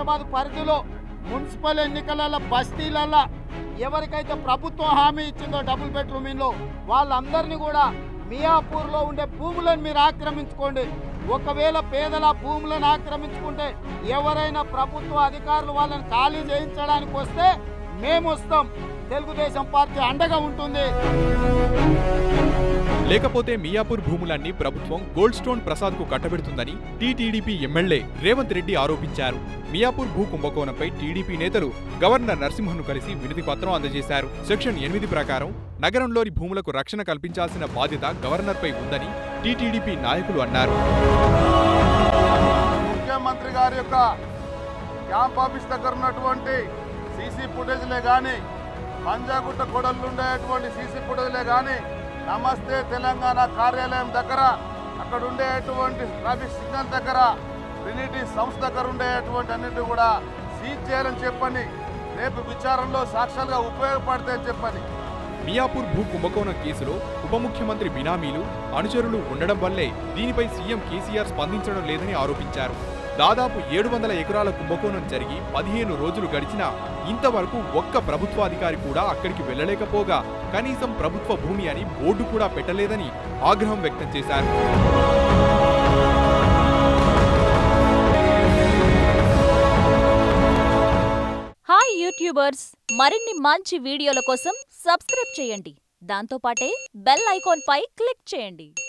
హుజరాబాద్ పరిధిలో మున్సిపల్ ఎన్నికల బస్తీలలో ఎవరికైతే ప్రభుత్వం హామీ ఇచ్చిందో డబుల్ బెడ్రూమ్ ఇల్లు వాళ్ళందరినీ కూడా మియాపూర్లో ఉండే భూములను మీరు ఆక్రమించుకోండి ఒకవేళ పేదల భూములను ఆక్రమించుకుంటే ఎవరైనా ప్రభుత్వ అధికారులు వాళ్ళని ఖాళీ చేయించడానికి వస్తే మేము వస్తాం తెలుగుదేశం పార్టీ అండగా ఉంటుంది లేకపోతే మియాపూర్ భూములన్నీ ప్రభుత్వం గోల్డ్ స్టోన్ ప్రసాద్ కు కట్టబెడుతుందని టీటీడీపీ ఎమ్మెల్యే రేవంత్ రెడ్డి ఆరోపించారు మియాపూర్ భూ కుంభకోణంపై టీడీపీ నేతలు గవర్నర్ నరసింహన్ను కలిసి వినతి పత్రం అందజేశారు సెక్షన్ ఎనిమిది ప్రకారం నగరంలోని భూములకు రక్షణ కల్పించాల్సిన బాధ్యత గవర్నర్పై ఉందని టీటీడీపీ నాయకులు అన్నారు ముఖ్యమంత్రి గారి యొక్క క్యాంప్ ఆఫీస్ దగ్గర ఉన్నటువంటి సీసీ ఫుటేజ్లే కానీ పంజాగుట్ట కొడలు ఉండేటువంటి సీసీ ఫుటేజ్లే కానీ నమస్తే తెలంగాణ కార్యాలయం దగ్గర అక్కడ ఉండేటువంటి ట్రాఫిక్ సిగ్నల్ దగ్గర ట్రినిటీ సంస్థ దగ్గర ఉండేటువంటి అన్నిటి కూడా సీజ్ చేయాలని చెప్పని రేపు విచారణలో సాక్ష్యాలుగా ఉపయోగపడతాయని చెప్పని మియాపూర్ భూ కుంభకోణం కేసులో ఉప ముఖ్యమంత్రి బినామీలు అనుచరులు ఉండడం వల్లే దీనిపై సీఎం కేసీఆర్ స్పందించడం లేదని ఆరోపించారు దాదాపు ఏడు వందల ఎకరాల కుంభకోణం జరిగి పదిహేను రోజులు గడిచినా ఇంతవరకు ఒక్క ప్రభుత్వాధికారి కూడా అక్కడికి వెళ్లలేకపోగా కనీసం ప్రభుత్వ భూమి అని బోర్డు కూడా పెట్టలేదని ఆగ్రహం వ్యక్తం చేశారు హాయ్ యూట్యూబర్స్ మరిన్ని మంచి వీడియోల కోసం సబ్స్క్రైబ్ చేయండి దాంతోపాటే బెల్ ఐకాన్ పై క్లిక్ చేయండి